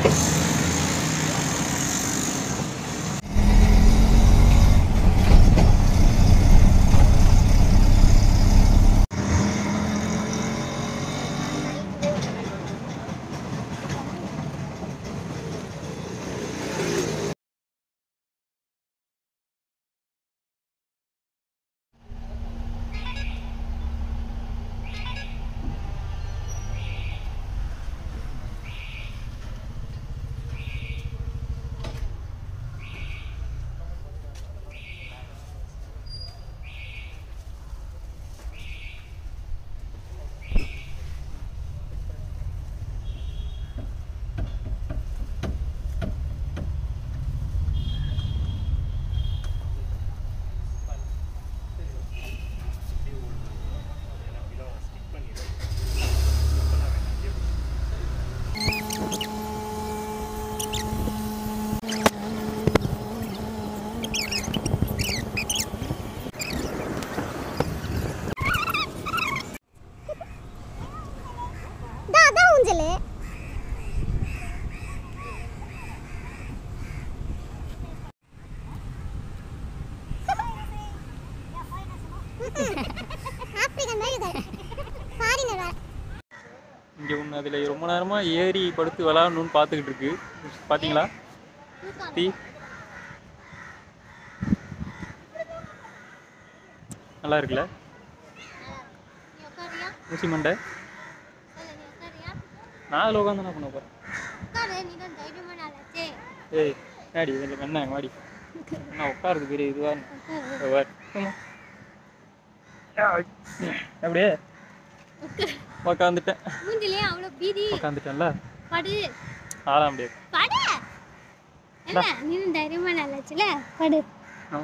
தான் அதான் ஊஞ்சல் ஆப்பிரிக்கன் மாதிரி இருக்காரு ஃபாரினர் வேற இங்கே ஒன்று அதில் ரொம்ப நேரமாக ஏறி படுத்து விளாடணும்னு பார்த்துக்கிட்டு இருக்கு பார்த்தீங்களா டீ நல்லா இருக்குல்ல நீ உட்காரியா ஊசி மண்டை சொல்லு நீ உட்காரியா நான் அதில் உட்காந்து என்ன பண்ண போகிறேன் உட்காரு நீ தான் தைரியமான ஆளாச்சே ஏய் என்னடி இதில் என்ன வாடி என்ன உட்காருது பெரிய இதுவா உட்காரு அப்படியே உக்காந்துட்டேன் மூஞ்சிலே அவ்வளோ பீதி உக்காந்துட்டேன்ல படு ஆளாக முடியாது படு என்ன நீ தான் தைரியமான ஆளாச்சுல படு ஆ.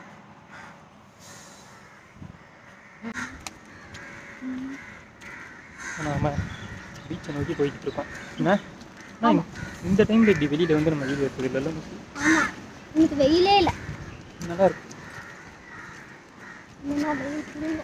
நாம பீச்சை நோக்கி போய்கிட்டு இருக்கோம் என்ன நான் இந்த டைம்ல இப்படி வெளியில வந்து நம்ம வீடு எடுத்தது இல்லைல்ல ஆமா இன்னைக்கு வெயிலே இல்லை நல்லா இருக்கு இன்னும் வெயில் இல்லை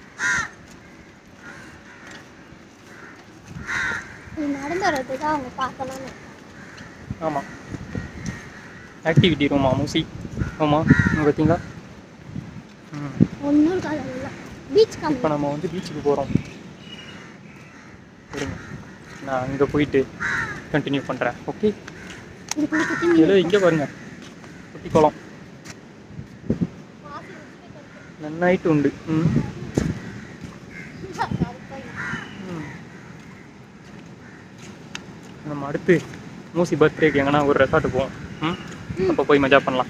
நீ நடந்து வர்றதுக்கு தான் அவங்க பார்க்கலாம்னு ஆமாம் ஆக்டிவிட்டி ரூமா மூசி ஆமாம் பார்த்தீங்களா ம் ஒன்றும் இருக்காது இல்லை பீச் கம்மி இப்போ நம்ம வந்து பீச்சுக்கு போகிறோம் சரிங்க நான் அங்கே போயிட்டு கண்டினியூ பண்ணுறேன் ஓகே இதுக்குள்ள குத்தி இதில் இங்கே பாருங்க குட்டி குளம் நன்னாயிட்டு உண்டு ம் ம். நம்ம அடுத்து மூசி பர்த்டேக்கு எங்கன்னா ஒரு ரெசார்ட்டு போவோம் ம் அப்போ போய் மஜா பண்ணலாம்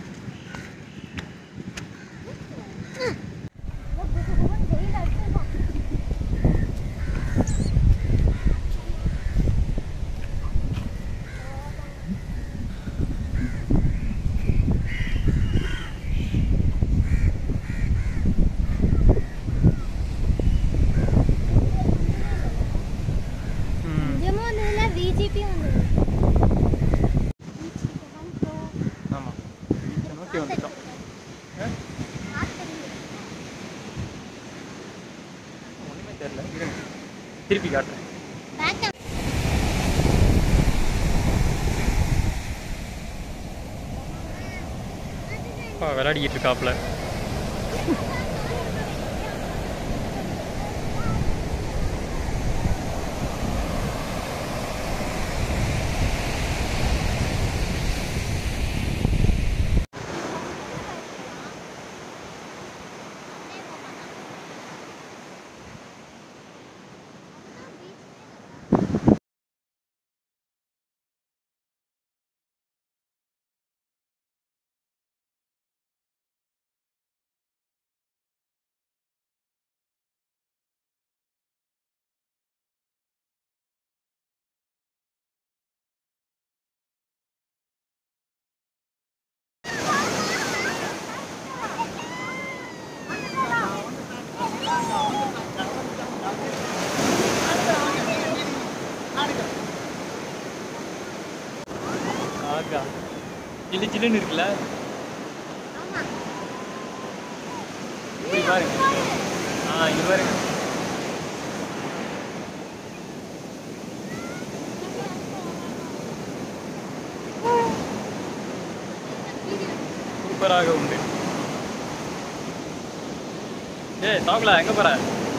ம் நிஜமா வந்ததுல பிஜேபி வந்தது ஆமாம் பீச்சை நோக்கி வந்துட்டோம் ஆ? ஒன்றுமே தெரியல இருங்க திருப்பி காட்டுறேன் அப்பா விளையாடிக்கிட்டு இருக்காப்புல ஆகா ஜில்லு ஜில்லுன்னு இருக்குல்ல இப்படி பாருங்க ஆ இது பாருங்க சூப்பராக உண்டு ஏய் சாப்பிடல எங்க போற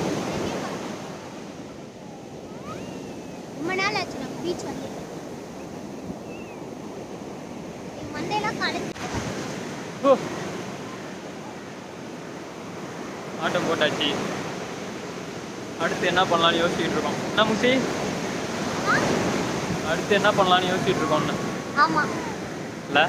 ரொம்ப நாள் ஆச்சு நான் பீச் வந்து என் மண்டையெல்லாம் கலந்து ஓ. ஆட்டம் போட்டாச்சு அடுத்து என்ன பண்ணலாம்னு யோசிச்சுட்டு இருக்கோம் என்ன முசி அடுத்து என்ன பண்ணலாம்னு யோசிச்சுட்டு இருக்கோம்னு ஆமா இல்ல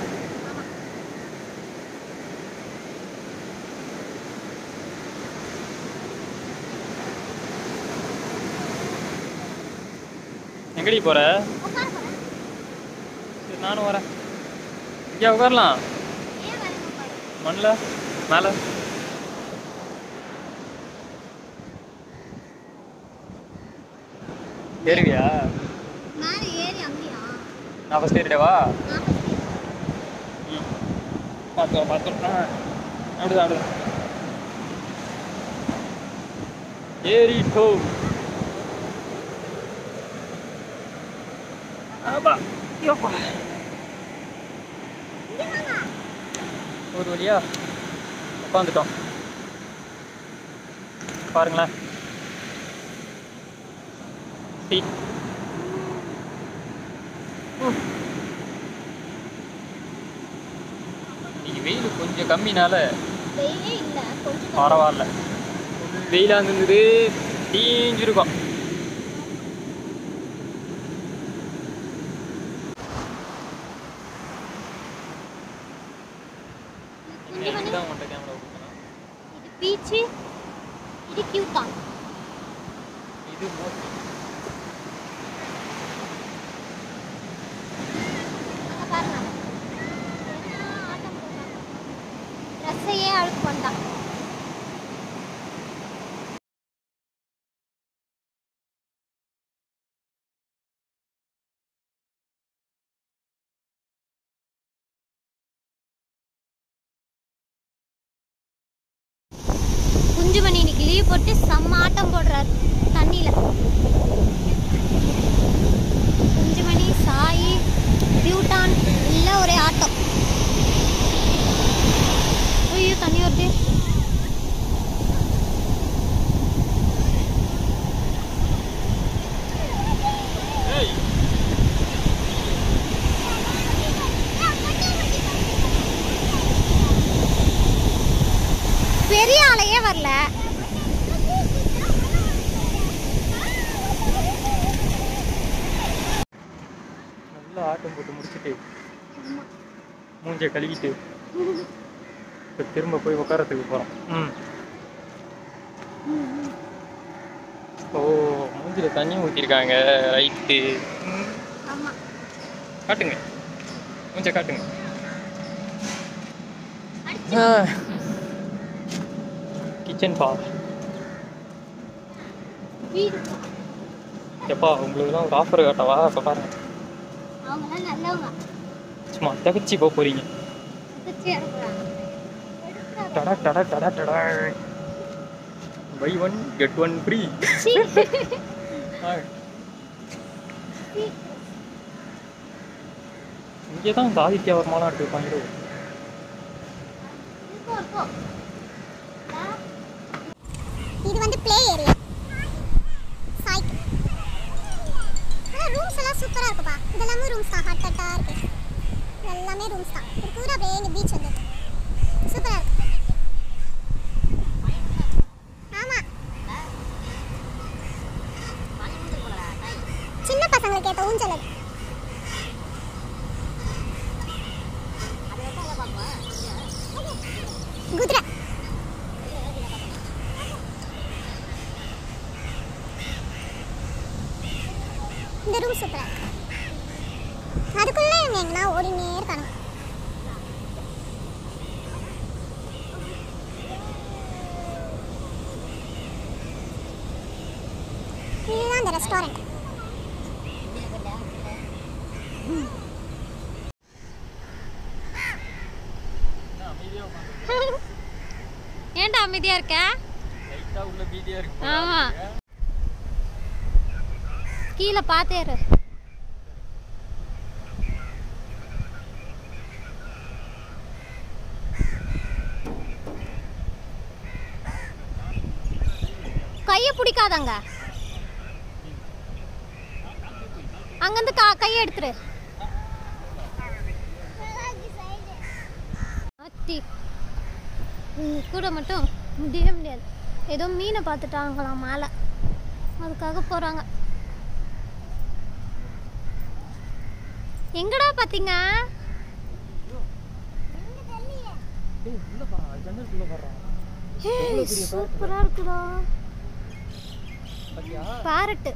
எங்கடி போற உட்கார போறேன் சரி நானும் வரேன் இங்கே உட்காரலாம் ஏன் வரேன் உட்காரு மண்ணில் மேலே ஏறுவியா மேலே ஏறி அங்கேயா நான் ஃபஸ்ட் ஏறிடவா நான் first ம் பார்த்தோம் பார்த்தோம் ஆ அப்படிதான் அப்படிதான் ஏறிட்டோ ஆபா யோப்பா ஒரு வழியா உட்காந்துட்டோம் பாருங்களேன் சீட் இன்னைக்கு வெயில் கொஞ்சம் கம்மினால வெயிலே இல்லை கொஞ்சம் பரவாயில்ல வெயிலாக இருந்தது தீஞ்சிருக்கும் கொஞ்சம் கொஞ்சம் தான் உன்கிட்ட கேமரா கொடுக்கணும் இது பீச்சு இது கியூட்டான் இது மோஸ்ட் அங்க பாருங்க என்ன ஆட்டம் போடுறாங்க ட்ரெஸ்ஸையே அழுக்கு பண்ணிட்டான் குஞ்சுமணி இன்னைக்கு லீவ் போட்டு செம்ம ஆட்டம் போடுறாரு தண்ணியில குஞ்சுமணி சாயி பியூட்டான் எல்லாம் ஒரே ஆட்டம் ஐயோ தண்ணி வருது ஏய் பெரிய ஆளையே வரல நல்லா ஆட்டம் போட்டு முடிச்சுட்டு மூஞ்ச கழுவிட்டு இப்போ திரும்ப போய் உட்காரத்துக்கு போகிறோம் ம் ஓ மூஞ்சில தண்ணி ஊற்றிருக்காங்க ரைட்டு ஆமா காட்டுங்க மூஞ்ச காட்டுங்க கிச்சன் பா வீடு எப்பா உங்களுக்கு தான் ஒரு ஆஃபர் காட்டவா இப்போ பாருங்க அவங்களாம் நல்லவங்க சும்மா தகச்சி போக போறீங்க குதிச்சு இறங்குறாங்க டடா டடா டடா டடா buy one get one free see. இங்கே தான் இந்த ஆதித்யவர்மாலாம் எடுத்துருப்பாங்க இருக்கும், இருக்கும். இது வந்து ப்ளே ஏரியா சாய்க்கு ஆனால் ரூம்ஸ் எல்லாம் சூப்பராக இருக்குப்பா இதெல்லாமே ரூம்ஸ் தான் ஹட் ஹட்டாக இருக்கு இது எல்லாமே ரூம்ஸ் தான் இது பூரா அப்படியே எங்கள் பீச் வந்து சூப்பராக இருக்கு ஆமாம் சின்ன பசங்களுக்கு ஏற்ற ஊஞ்சல் அது குதிரை இந்த ரூம் சூப்பரா இருக்கு அதுக்குள்ள இவங்க எங்கன்னா ஓடினே இருக்காங்க இதுதான் அந்த ரெஸ்டாரண்ட் ஏன்டா அமைதியா இருக்க லைட்டாக உள்ள பீதியாக இருக்கு ஆமா. கீழே பார்த்தேரு கையை பிடிக்காதங்க அங்கேருந்து கா கையை எடுத்துரு அத்தி இவங்க கூட மட்டும் முடியவே முடியாது ஏதோ மீனை பார்த்துட்டாங்களாம் மேலே அதுக்காக போகிறாங்க எங்கடா பார்த்தீங்க சூப்பராக இருக்குடா பேரட்டு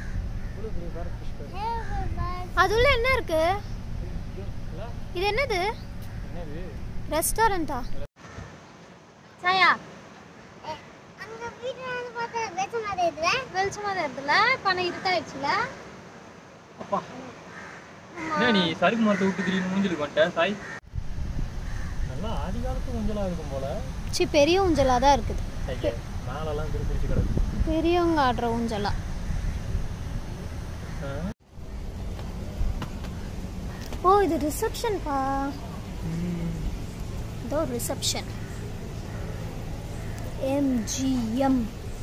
அதுல என்ன இருக்கு இது என்னது என்னது ரெஸ்டாரண்டா சாயா வெளிச்சமா தான் இருக்குல்ல பணம் இருட்டாயிடுச்சுல அப்பா என்ன நீ சருக்கு மரத்தை விட்டு திடீர்னு முடிஞ்சிருக்கு வந்துட்ட சாய் நல்லா ஆதி காலத்து ஊஞ்சலாக இருக்கும் போல சி பெரிய ஊஞ்சலா தான் இருக்குது ஐயா மேலெல்லாம் திருப்பிடிச்சு கிடக்கு பெரியவங்க ஆடுற ஊஞ்சலா ஆ? ஓ இது ரிசப்ஷன்ப்பா இதோ ரிசப்ஷன் எம்ஜிஎம்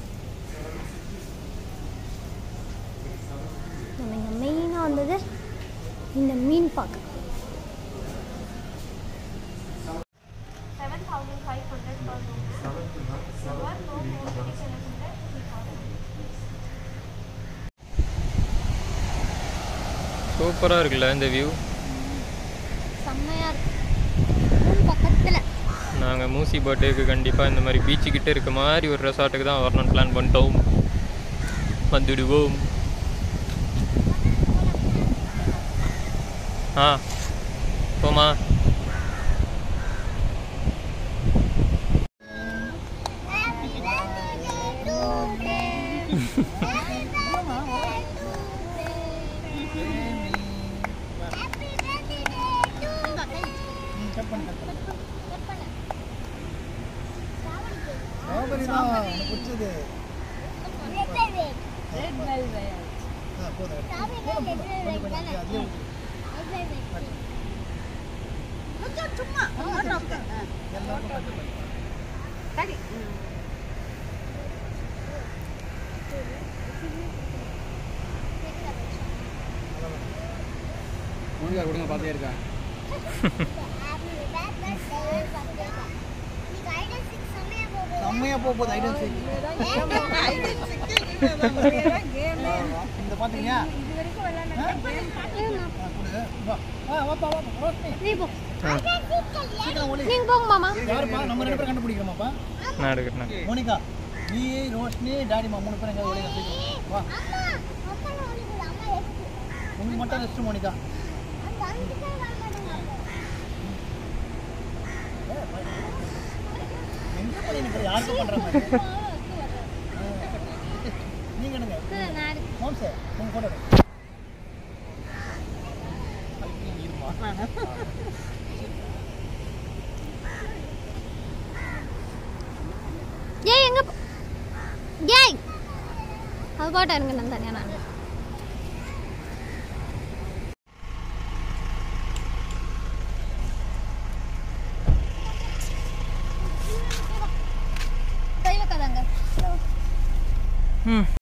நம்ம இங்கே மெயினாக வந்தது இந்த மீன் பார்க்க சூப்பராக இருக்குல்ல இந்த வியூ செம்மையாக இருக்கு ஊர் பக்கத்தில் நாங்கள் மூசி பர்த்டேக்கு கண்டிப்பாக இந்த மாதிரி பீச்சு கிட்ட இருக்க மாதிரி ஒரு ரெசார்ட்டுக்கு தான் வரணும்னு பிளான் பண்ணிட்டோம் வந்துடுவோம் ஆ போமா ஸ்ட்ராபெரி தான் உனக்கு பிடிச்சது ஆ, போதும் எடுத்து. போதும், போதும். கொஞ்சம் கொஞ்சம் அப்படியே அதிலே ஊத்து. எல்லாம் கொஞ்சம் கொஞ்சம். மோனிகா கொடுங்க பார்த்தே இருக்கா செம்மையா போக போகுது ஐடன் சீக் இந்த பாத்தீங்க நீ போ சீக்கிரம் ஓடி நீங்கள் போங்க மாமா யாருப்பா நம்ம ரெண்டு பேரும் கண்டுபிடிக்கிறோமாப்பா நான் எடுக்கிறேன் மோனிகா நீ ரோஷினி டாடிமா மூணு பேரும் எங்க ஓடிங்க சீக்கிரம் வா உங்களுக்கு மட்டும் ரெஸ்ட் மோனிகா எங்க போய் எனக்கு யாருக்கு பண்ற மாதிரி நீங்க எடுங்க நான் எடுக்கிறேன். மாம் சார் நீங்க போட்டோ ஏய் எங்க போ- ஏய் அது பாட்டா இருங்க நான் தனியா நான் கை வைக்காதாங்க ம்